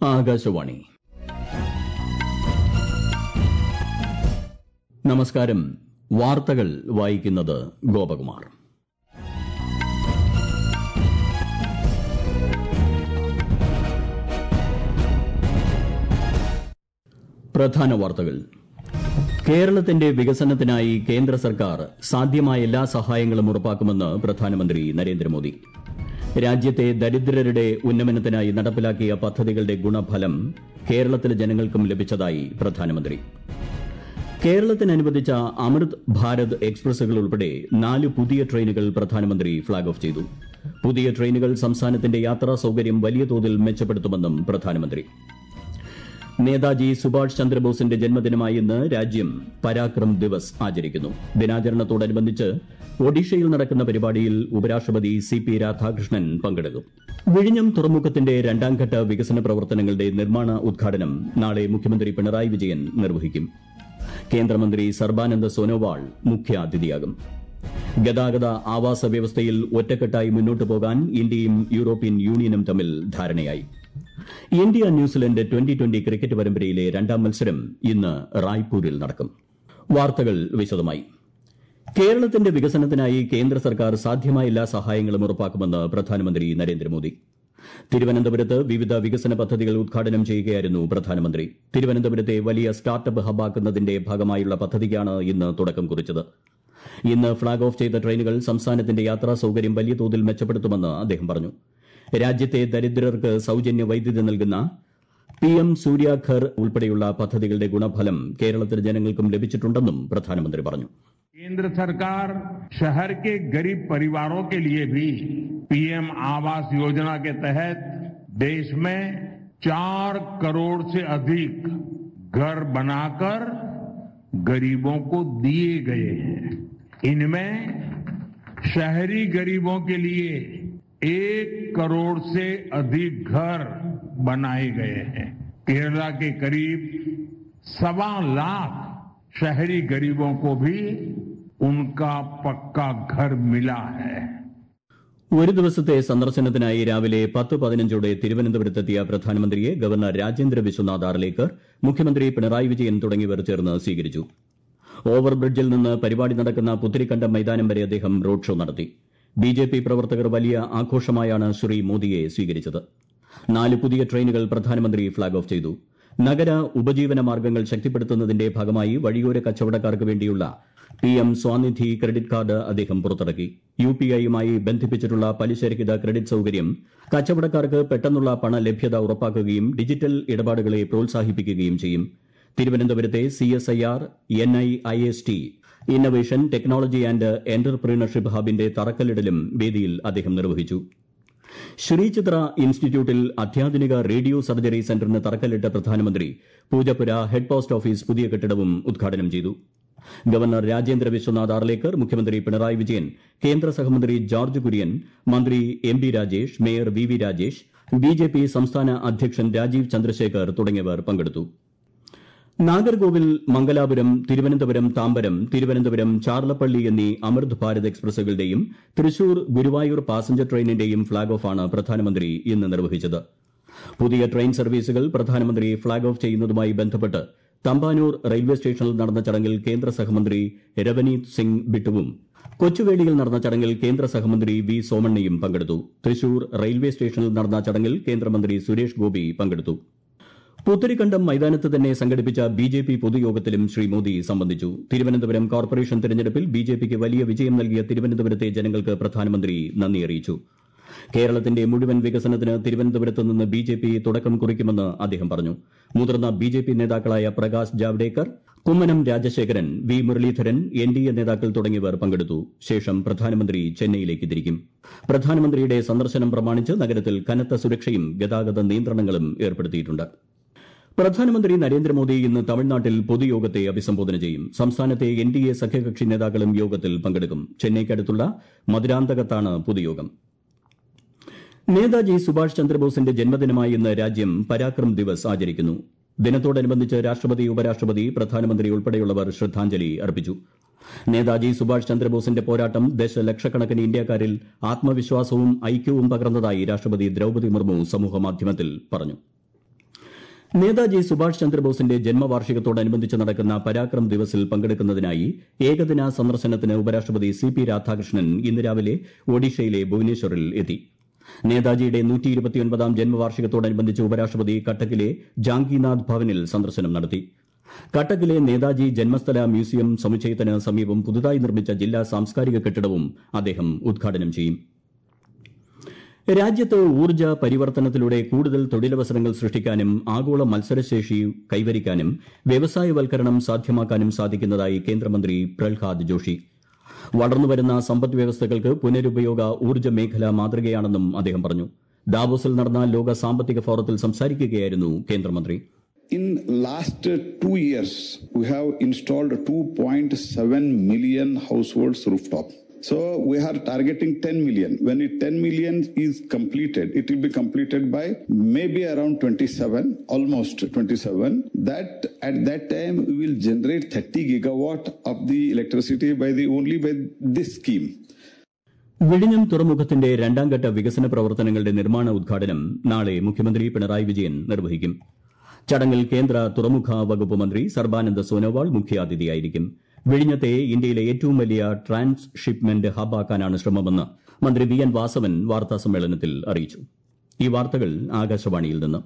ആകാശവാണി നമസ്കാരം വാർത്തകൾ വായിക്കുന്നത് ഗോപകുമാർ പ്രധാന വാർത്തകൾ കേരളത്തിന്റെ വികസനത്തിനായി കേന്ദ്ര സർക്കാർ സാധ്യമായ എല്ലാ സഹായങ്ങളും ഉറപ്പാക്കുമെന്ന് പ്രധാനമന്ത്രി നരേന്ദ്രമോദി രാജ്യത്തെ ദരിദ്രരുടെ ഉന്നമനത്തിനായി നടപ്പിലാക്കിയ പദ്ധതികളുടെ ഗുണഫലം കേരളത്തിലെ ജനങ്ങൾക്കും ലഭിച്ചതായി പ്രധാനമന്ത്രി കേരളത്തിന് അനുവദിച്ച അമൃത് ഭാരത് എക്സ്പ്രസുകൾ ഉൾപ്പെടെ നാല് പുതിയ ട്രെയിനുകൾ പ്രധാനമന്ത്രി ഫ്ളാഗ് ഓഫ് ചെയ്തു പുതിയ ട്രെയിനുകൾ സംസ്ഥാനത്തിന്റെ യാത്രാ സൌകര്യം വലിയ തോതിൽ മെച്ചപ്പെടുത്തുമെന്നും പ്രധാനമന്ത്രി നേതാജി സുഭാഷ് ചന്ദ്രബോസിന്റെ ജന്മദിനമായ ഇന്ന് രാജ്യം പരാക്രം ദിവസ് ആചരിക്കുന്നു ദിനാചരണത്തോടനുബന്ധിച്ച് ഒഡീഷയിൽ നടക്കുന്ന പരിപാടിയിൽ ഉപരാഷ്ട്രപതി സി പി രാധാകൃഷ്ണൻ പങ്കെടുക്കും വിഴിഞ്ഞം തുറമുഖത്തിന്റെ രണ്ടാംഘട്ട വികസന പ്രവർത്തനങ്ങളുടെ നിർമ്മാണ ഉദ്ഘാടനം നാളെ മുഖ്യമന്ത്രി പിണറായി വിജയൻ നിർവഹിക്കും കേന്ദ്രമന്ത്രി സർബാനന്ദ സോനോവാൾ മുഖ്യാതിഥിയാകും ഗതാഗത ആവാസ വ്യവസ്ഥയിൽ ഒറ്റക്കെട്ടായി മുന്നോട്ടു പോകാൻ ഇന്ത്യയും യൂറോപ്യൻ യൂണിയനും തമ്മിൽ ധാരണയായി India New Zealand twenty twenty cricket പരമ്പരയിലെ രണ്ടാം മത്സരം ഇന്ന് റായ്പൂരിൽ നടക്കും വാർത്തകൾ വിശദമായി കേരളത്തിന്റെ വികസനത്തിനായി കേന്ദ്ര സർക്കാർ സാധ്യമായ എല്ലാ സഹായങ്ങളും ഉറപ്പാക്കുമെന്ന് പ്രധാനമന്ത്രി നരേന്ദ്രമോദി തിരുവനന്തപുരത്ത് വിവിധ വികസന പദ്ധതികൾ ഉദ്ഘാടനം ചെയ്യുകയായിരുന്നു പ്രധാനമന്ത്രി തിരുവനന്തപുരത്തെ വലിയ സ്റ്റാർട്ടപ്പ് ഹബ്ബാക്കുന്നതിന്റെ ഭാഗമായുള്ള പദ്ധതിക്കാണ് ഇന്ന് തുടക്കം കുറിച്ചത് ഇന്ന് ഫ്ളാഗ് ഓഫ് ചെയ്ത ട്രെയിനുകൾ സംസ്ഥാനത്തിന്റെ യാത്രാ സൌകര്യം വലിയ തോതിൽ മെച്ചപ്പെടുത്തുമെന്ന് അദ്ദേഹം പറഞ്ഞു രാജ്യത്തെ ദരിദ്രർക്ക് സൌജന്യ വൈദ്യുതി നൽകുന്ന പി എം സൂര്യാഘർ ഉൾപ്പെടെയുള്ള പദ്ധതികളുടെ ഗുണഫലം കേരളത്തിലെ ജനങ്ങൾക്കും ലഭിച്ചിട്ടുണ്ടെന്നും പ്രധാനമന്ത്രി പറഞ്ഞു केंद्र सरकार शहर के गरीब परिवारों के लिए भी पीएम आवास योजना के तहत देश में चार करोड़ से अधिक घर बनाकर गरीबों को दिए गए हैं इनमें शहरी गरीबों के लिए एक करोड़ से अधिक घर बनाए गए हैं केरला के करीब सवा लाख शहरी गरीबों को भी उनका पक्का घर मिला है ഒരു ദിവസത്തെ സന്ദർശനത്തിനായി രാവിലെ പത്ത് പതിനഞ്ചോടെ തിരുവനന്തപുരത്തെത്തിയ പ്രധാനമന്ത്രിയെ ഗവർണർ രാജേന്ദ്ര വിശ്വനാഥ് ആർലേക്കർ മുഖ്യമന്ത്രി പിണറായി വിജയൻ തുടങ്ങിയവർ ചേർന്ന് സ്വീകരിച്ചു ഓവർബ്രിഡ്ജിൽ നിന്ന് പരിപാടി നടക്കുന്ന പുത്തിരിക്കണ്ടം മൈതാനം വരെ അദ്ദേഹം റോഡ് ഷോ നടത്തി ബിജെപി പ്രവർത്തകർ വലിയ ആഘോഷമായാണ് ശ്രീ മോദിയെ സ്വീകരിച്ചത് നാല് പുതിയ ട്രെയിനുകൾ പ്രധാനമന്ത്രി ഫ്ളാഗ് ഓഫ് ചെയ്തു നഗര ഉപജീവന മാർഗ്ഗങ്ങൾ ശക്തിപ്പെടുത്തുന്നതിന്റെ ഭാഗമായി വഴിയോര കച്ചവടക്കാർക്ക് വേണ്ടിയുള്ള P M Svanidhi credit card അദ്ദേഹം പുറത്തിറക്കി യു പി ഐയുമായി ബന്ധിപ്പിച്ചിട്ടുള്ള പലിശരഹിത ക്രെഡിറ്റ് സൌകര്യം കച്ചവടക്കാർക്ക് പെട്ടെന്നുള്ള പണലഭ്യത ഉറപ്പാക്കുകയും ഡിജിറ്റൽ ഇടപാടുകളെ പ്രോത്സാഹിപ്പിക്കുകയും ചെയ്യും തിരുവനന്തപുരത്തെ C S I R N I I S T innovation technology and entrepreneurship ഹബിന്റെ തറക്കല്ലിടലും വേദിയിൽ അദ്ദേഹം നിർവഹിച്ചു ശ്രീചിത്ര ഇൻസ്റ്റിറ്റ്യൂട്ടിൽ അത്യാധുനിക റേഡിയോ സർജറി സെന്ററിന് തറക്കല്ലിട്ട പ്രധാനമന്ത്രി പൂജപ്പുര ഹെഡ് പോസ്റ്റ് ഓഫീസ് പുതിയ കെട്ടിടവും ഉദ്ഘാടനം ചെയ്തു ഗവർണർ രാജേന്ദ്ര വിശ്വനാഥ് ആർലേക്കർ മുഖ്യമന്ത്രി പിണറായി വിജയൻ കേന്ദ്ര സഹമന്ത്രി ജോർജ് കുര്യൻ മന്ത്രി M B Rajesh mayor V V Rajesh BJP സംസ്ഥാന അധ്യക്ഷൻ രാജീവ് ചന്ദ്രശേഖർ തുടങ്ങിയവർ പങ്കെടുത്തു നാഗർകോവിൽ മംഗലാപുരം തിരുവനന്തപുരം താമ്പരം തിരുവനന്തപുരം ചാർലപ്പള്ളി എന്നീ അമൃത് ഭാരത് എക്സ്പ്രസുകളുടെയും തൃശൂർ ഗുരുവായൂർ പാസഞ്ചർ ട്രെയിനിന്റെയും ഫ്ളാഗ് ഓഫാണ് പ്രധാനമന്ത്രി ഇന്ന് നിർവഹിച്ചത് പുതിയ ട്രെയിൻ സർവീസുകൾ പ്രധാനമന്ത്രി ഫ്ളാഗ് ഓഫ് ചെയ്യുന്നതുമായി ബന്ധപ്പെട്ട് തമ്പാനൂർ റെയിൽവേ സ്റ്റേഷനിൽ നടന്ന ചടങ്ങിൽ കേന്ദ്ര സഹമന്ത്രി രവനീത് സിംഗ് ബിട്ടുവും കൊച്ചുവേളിയിൽ നടന്ന ചടങ്ങിൽ കേന്ദ്ര സഹമന്ത്രി വി സോമണ്ണയും പങ്കെടുത്തു തൃശൂർ റെയിൽവേ സ്റ്റേഷനിൽ നടന്ന ചടങ്ങിൽ കേന്ദ്രമന്ത്രി സുരേഷ് ഗോപി പങ്കെടുത്തു പുത്തരിക്കണ്ടം മൈതാനത്ത് തന്നെ സംഘടിപ്പിച്ച ബി ജെ പി പൊതുയോഗത്തിലും ശ്രീ മോദി സംബന്ധിച്ചു തിരുവനന്തപുരം കോർപ്പറേഷൻ തെരഞ്ഞെടുപ്പിൽ ബി ജെ പിക്ക് വലിയ വിജയം നൽകിയ തിരുവനന്തപുരത്തെ ജനങ്ങൾക്ക് പ്രധാനമന്ത്രി നന്ദി അറിയിച്ചു കേരളത്തിന്റെ മുഴുവൻ വികസനത്തിന് തിരുവനന്തപുരത്ത് നിന്ന് ബി ജെ പി തുടക്കം കുറിക്കുമെന്ന് അദ്ദേഹം പറഞ്ഞു മുതിർന്ന ബി ജെ പി നേതാക്കളായ Prakash Javadekar Kummanam Rajasekharan V Muraleedharan N D A നേതാക്കൾ തുടങ്ങിയവർ പങ്കെടുത്തു ശേഷം പ്രധാനമന്ത്രി ചെന്നൈയിലേക്ക് തിരിക്കും പ്രധാനമന്ത്രിയുടെ സന്ദർശനം പ്രമാണിച്ച് നഗരത്തിൽ കനത്ത സുരക്ഷയും ഗതാഗത നിയന്ത്രണങ്ങളും ഏർപ്പെടുത്തിയിട്ടുണ്ട് പ്രധാനമന്ത്രി നരേന്ദ്രമോദി ഇന്ന് തമിഴ്നാട്ടിൽ പൊതുയോഗത്തെ അഭിസംബോധന ചെയ്യും സംസ്ഥാനത്തെ എൻ ഡി എ സഖ്യകക്ഷി നേതാക്കളും യോഗത്തിൽ പങ്കെടുക്കും ചെന്നൈക്കടുത്തുള്ള മധുരാന്തകത്താണ് പൊതുയോഗം നേതാജി സുഭാഷ് ചന്ദ്രബോസിന്റെ ജന്മദിനമായ ഇന്ന് രാജ്യം പരാക്രം ദിവസ് ആചരിക്കുന്നു ദിനത്തോടനുബന്ധിച്ച് രാഷ്ട്രപതി ഉപരാഷ്ട്രപതി പ്രധാനമന്ത്രി ഉൾപ്പെടെയുള്ളവർ ശ്രദ്ധാഞ്ജലി അർപ്പിച്ചു നേതാജി സുഭാഷ് ചന്ദ്രബോസിന്റെ പോരാട്ടം ദശലക്ഷക്കണക്കിന് ഇന്ത്യക്കാരിൽ ആത്മവിശ്വാസവും ഐക്യവും പകർന്നതായി രാഷ്ട്രപതി ദ്രൌപദി മുർമു സമൂഹമാധ്യമത്തിൽ പറഞ്ഞു നേതാജി സുഭാഷ് ചന്ദ്രബോസിന്റെ ജന്മവാർഷികത്തോടനുബന്ധിച്ച് നടക്കുന്ന പരാക്രം ദിവസിൽ പങ്കെടുക്കുന്നതിനായി ഏകദിന സന്ദർശനത്തിന് ഉപരാഷ്ട്രപതി സി പി രാധാകൃഷ്ണൻ ഇന്ന് രാവിലെ ഒഡീഷയിലെ ഭുവനേശ്വറിൽ എത്തി നേതാജിയുടെ നൂറ്റിയിരുപത്തിയൊൻപതാം ജന്മവാർഷികത്തോടനുബന്ധിച്ച് ഉപരാഷ്ട്രപതി കട്ടക്കിലെ ജാംഗിനാഥ് ഭവനിൽ സന്ദർശനം നടത്തി കട്ടക്കിലെ നേതാജി ജന്മസ്ഥല മ്യൂസിയം സമുച്ചയത്തിന് സമീപം പുതുതായി നിർമ്മിച്ച ജില്ലാ സാംസ്കാരിക കെട്ടിടവും അദ്ദേഹം ഉദ്ഘാടനം ചെയ്യും രാജ്യത്ത് ഊർജ്ജ പരിവർത്തനത്തിലൂടെ കൂടുതൽ തൊഴിലവസരങ്ങൾ സൃഷ്ടിക്കാനും ആഗോള മത്സരശേഷി കൈവരിക്കാനും വ്യവസായവൽക്കരണം സാധ്യമാക്കാനും സാധിക്കുന്നതായി കേന്ദ്രമന്ത്രി പ്രഹ്ലാദ് ജോഷി വളർന്നുവരുന്ന സമ്പദ് വ്യവസ്ഥകൾക്ക് പുനരുപയോഗ ഊർജ്ജ മേഖല മാതൃകയാണെന്നും അദ്ദേഹം പറഞ്ഞു ദാവോസിൽ നടന്ന ലോക സാമ്പത്തിക ഫോറത്തിൽ സംസാരിക്കുകയായിരുന്നു കേന്ദ്രമന്ത്രി In last uh, two years, we have installed 2.7 million households rooftop. So we are targeting 10 million. When it 10 million is completed, it will be completed by maybe around 27, almost 27. That at that time we will generate 30 gigawatt of the electricity by the only by this scheme. വിഴിഞ്ഞം തുറമുഖത്തിന്റെ രണ്ടാംഘട്ട വികസന പ്രവർത്തനങ്ങളുടെ നിർമ്മാണ ഉദ്ഘാടനം നാളെ മുഖ്യമന്ത്രി പിണറായി വിജയൻ നിർവഹിക്കും ചടങ്ങിൽ കേന്ദ്ര തുറമുഖ വകുപ്പ് മന്ത്രി സർബാനന്ദ സോനോവാൾ മുഖ്യാതിഥിയായിരിക്കും വിഴിഞ്ഞത്തെ ഇന്ത്യയിലെ ഏറ്റവും വലിയ ട്രാൻസ്ഷിപ്മെന്റ് ഹബ്ബാക്കാനാണ് ശ്രമമെന്ന് മന്ത്രി വി എൻ വാസവൻ വാർത്താസമ്മേളനത്തിൽ അറിയിച്ചു ഈ വാർത്തകൾ ആകാശവാണിയിൽ നിന്ന്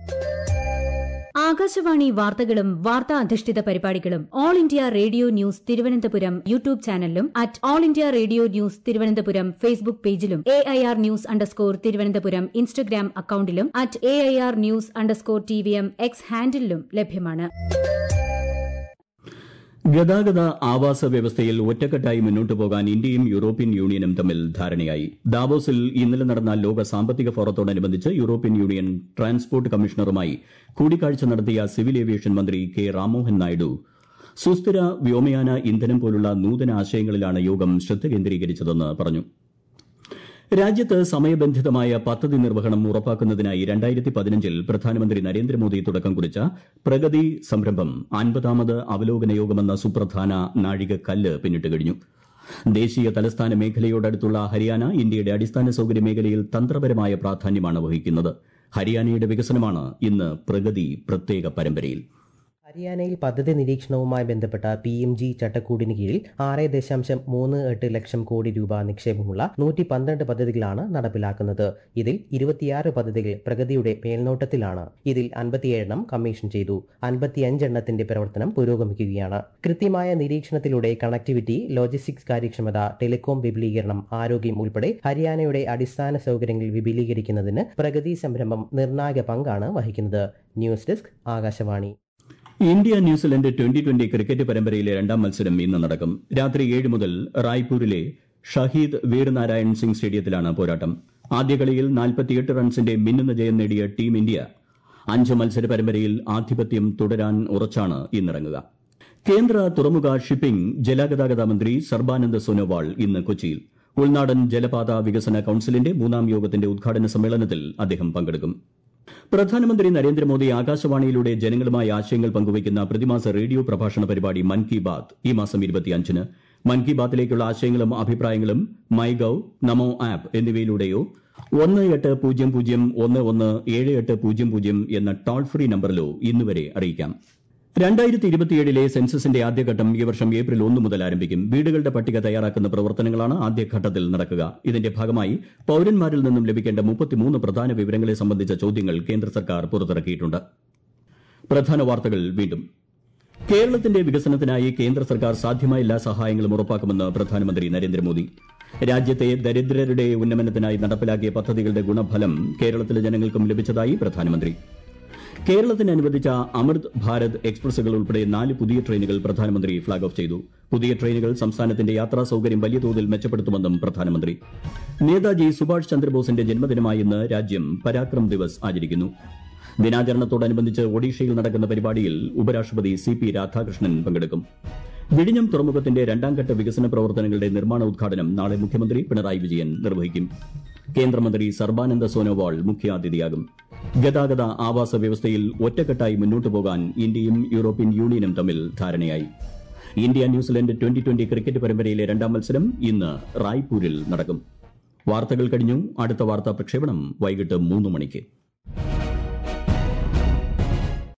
ആകാശവാണി വാർത്തകളും വാർത്താ അധിഷ്ഠിത പരിപാടികളും All India Radio News Thiruvananthapuram YouTube ചാനലിലും at All India Radio News Thiruvananthapuram Facebook പേജിലും A I R news underscore Thiruvananthapuram Instagram അക്കൌണ്ടിലും at A I R news underscore T V M X ഹാൻഡിലും ലഭ്യമാണ് ഗതാഗത ആവാസ വ്യവസ്ഥയിൽ ഒറ്റക്കെട്ടായി മുന്നോട്ടു പോകാൻ ഇന്ത്യയും യൂറോപ്യൻ യൂണിയനും തമ്മിൽ ധാരണയായി ദാവോസിൽ ഇന്നലെ നടന്ന ലോക സാമ്പത്തിക ഫോറത്തോടനുബന്ധിച്ച് യൂറോപ്യൻ യൂണിയൻ ട്രാൻസ്പോർട്ട് കമ്മീഷണറുമായി കൂടിക്കാഴ്ച നടത്തിയ സിവിൽ ഏവിയേഷൻ മന്ത്രി കെ രാമോഹൻ നായിഡു സുസ്ഥിര വ്യോമയാന ഇന്ധനം പോലുള്ള നൂതന ആശയങ്ങളിലാണ് യോഗം ശ്രദ്ധ കേന്ദ്രീകരിച്ചതെന്ന് പറഞ്ഞു രാജ്യത്ത് സമയബന്ധിതമായ പദ്ധതി നിർവഹണം ഉറപ്പാക്കുന്നതിനായി രണ്ടായിരത്തി പതിനഞ്ചിൽ പ്രധാനമന്ത്രി നരേന്ദ്രമോദി തുടക്കം കുറിച്ച പ്രഗതി സംരംഭം അൻപതാമത് അവലോകന യോഗമെന്ന സുപ്രധാന നാഴികക്കല്ല് പിന്നിട്ട് കഴിഞ്ഞു ദേശീയ തലസ്ഥാന മേഖലയോടടുത്തുള്ള ഹരിയാന ഇന്ത്യയുടെ അടിസ്ഥാന സൌകര്യ മേഖലയിൽ തന്ത്രപരമായ പ്രാധാന്യമാണ് വഹിക്കുന്നത് ഹരിയാനയുടെ വികസനമാണ് ഇന്ന് പ്രഗതി പ്രത്യേക പരമ്പരയിൽ ഹരിയാനയിൽ പദ്ധതി നിരീക്ഷണവുമായി ബന്ധപ്പെട്ട പി എം ജി ചട്ടക്കൂടിന് കീഴിൽ ആറ് ദശാംശം മൂന്ന് എട്ട് ലക്ഷം കോടി രൂപ നിക്ഷേപമുള്ള നൂറ്റി പന്ത്രണ്ട് പദ്ധതികളാണ് നടപ്പിലാക്കുന്നത് ഇതിൽ ഇരുപത്തിയാറ് പദ്ധതികൾ പ്രഗതിയുടെ മേൽനോട്ടത്തിലാണ് ഇതിൽ അൻപത്തിയേഴെണ്ണം കമ്മീഷൻ ചെയ്തു അൻപത്തിയഞ്ചെണ്ണത്തിന്റെ പ്രവർത്തനം പുരോഗമിക്കുകയാണ് കൃത്യമായ നിരീക്ഷണത്തിലൂടെ കണക്ടിവിറ്റി ലോജിസ്റ്റിക്സ് കാര്യക്ഷമത ടെലികോം വിപുലീകരണം ആരോഗ്യം ഉൾപ്പെടെ ഹരിയാനയുടെ അടിസ്ഥാന സൗകര്യങ്ങൾ വിപുലീകരിക്കുന്നതിന് പ്രഗതി സംരംഭം നിർണായക പങ്കാണ് വഹിക്കുന്നത് news desk Akashvani India New Zealand twenty twenty cricket പരമ്പരയിലെ രണ്ടാം മത്സരം ഇന്ന് നടക്കും രാത്രി ഏഴ് മുതൽ റായ്പൂരിലെ ഷഹീദ് വീർ നാരായൺ സിംഗ് സ്റ്റേഡിയത്തിലാണ് പോരാട്ടം ആദ്യ കളിയിൽ നാൽപ്പത്തിയെട്ട് റൺസിന്റെ മിന്നുന്ന ജയം നേടിയ ടീം ഇന്ത്യ അഞ്ച് മത്സര പരമ്പരയിൽ ആധിപത്യം തുടരാൻ ഉറച്ചാണ് ഇന്നിറങ്ങുക കേന്ദ്ര തുറമുഖ ഷിപ്പിംഗ് ജലഗതാഗത മന്ത്രി സർബാനന്ദ് സോനോവാൾ ഇന്ന് കൊച്ചിയിൽ ഉൾനാടൻ ജലപാത വികസന കൌൺസിലിന്റെ മൂന്നാം യോഗത്തിന്റെ ഉദ്ഘാടന സമ്മേളനത്തിൽ അദ്ദേഹം പങ്കെടുക്കും പ്രധാനമന്ത്രി നരേന്ദ്രമോദി ആകാശവാണിയിലൂടെ ജനങ്ങളുമായി ആശയങ്ങൾ പങ്കുവയ്ക്കുന്ന പ്രതിമാസ റേഡിയോ പ്രഭാഷണ പരിപാടി മൻ കി ബാത് ഈ മാസം ഇരുപത്തിയഞ്ചിന് മൻ കി ബാത്തിലേക്കുള്ള ആശയങ്ങളും അഭിപ്രായങ്ങളും മൈ ഗവ് നമോ ആപ്പ് എന്നിവയിലൂടെയോ ഒന്ന് എട്ട് പൂജ്യം പൂജ്യം ഒന്ന് ഒന്ന് ഏഴ് എട്ട് പൂജ്യം പൂജ്യം എന്ന ടോൾ ഫ്രീ നമ്പറിലോ ഇന്നുവരെ അറിയിക്കാം രണ്ടായിരത്തി ഇരുപത്തിയേഴിലെ സെൻസസിന്റെ ആദ്യഘട്ടം ഈ വർഷം ഏപ്രിൽ ഒന്ന് മുതൽ ആരംഭിക്കും വീടുകളുടെ പട്ടിക തയ്യാറാക്കുന്ന പ്രവർത്തനങ്ങളാണ് ആദ്യഘട്ടത്തിൽ നടക്കുക ഇതിന്റെ ഭാഗമായി പൌരന്മാരിൽ നിന്നും ലഭിക്കേണ്ട മുപ്പത്തിമൂന്ന് പ്രധാന വിവരങ്ങളെ സംബന്ധിച്ച ചോദ്യങ്ങൾ കേന്ദ്ര സർക്കാർ പുറത്തിറക്കിയിട്ടുണ്ട് പ്രധാന വാർത്തകൾ വീണ്ടും കേരളത്തിന്റെ വികസനത്തിനായി കേന്ദ്ര സർക്കാർ സാധ്യമായ എല്ലാ സഹായങ്ങളും ഉറപ്പാക്കുമെന്ന് പ്രധാനമന്ത്രി നരേന്ദ്രമോദി രാജ്യത്തെ ദരിദ്രരുടെ ഉന്നമനത്തിനായി നടപ്പിലാക്കിയ പദ്ധതികളുടെ ഗുണഫലം കേരളത്തിലെ ജനങ്ങൾക്കും ലഭിച്ചതായി പ്രധാനമന്ത്രി കേരളത്തിന് അനുവദിച്ച അമൃത് ഭാരത് എക്സ്പ്രസുകൾ ഉൾപ്പെടെ നാല് പുതിയ ട്രെയിനുകൾ പ്രധാനമന്ത്രി ഫ്ളാഗ് ഓഫ് ചെയ്തു പുതിയ ട്രെയിനുകൾ സംസ്ഥാനത്തിന്റെ യാത്രാ സൌകര്യം വലിയ തോതിൽ മെച്ചപ്പെടുത്തുമെന്നും പ്രധാനമന്ത്രി നേതാജി സുഭാഷ് ചന്ദ്രബോസിന്റെ ജന്മദിനമായ ഇന്ന് രാജ്യം പരാക്രം ദിവസ് ആചരിക്കുന്നു ദിനാചരണത്തോടനുബന്ധിച്ച് ഒഡീഷയിൽ നടക്കുന്ന പരിപാടിയിൽ ഉപരാഷ്ട്രപതി സി പി രാധാകൃഷ്ണൻ പങ്കെടുക്കും വിഴിഞ്ഞം തുറമുഖത്തിന്റെ രണ്ടാംഘട്ട വികസന പ്രവർത്തനങ്ങളുടെ നിർമ്മാണ ഉദ്ഘാടനം നാളെ മുഖ്യമന്ത്രി പിണറായി വിജയൻ നിർവഹിക്കും കേന്ദ്രമന്ത്രി സർബാനന്ദ സോനോവാൾ മുഖ്യാതിഥിയാകും ഗതാഗത ആവാസ വ്യവസ്ഥയിൽ ഒറ്റക്കെട്ടായി മുന്നോട്ടു പോകാൻ ഇന്ത്യയും യൂറോപ്യൻ യൂണിയനും തമ്മിൽ ധാരണയായി India New Zealand twenty twenty cricket പരമ്പരയിലെ രണ്ടാം മത്സരം ഇന്ന് റായ്പൂരിൽ നടക്കും വാർത്തകൾ കഴിഞ്ഞു അടുത്ത വാർത്താ പ്രക്ഷേപണം വൈകിട്ട് മൂന്ന് മണിക്ക്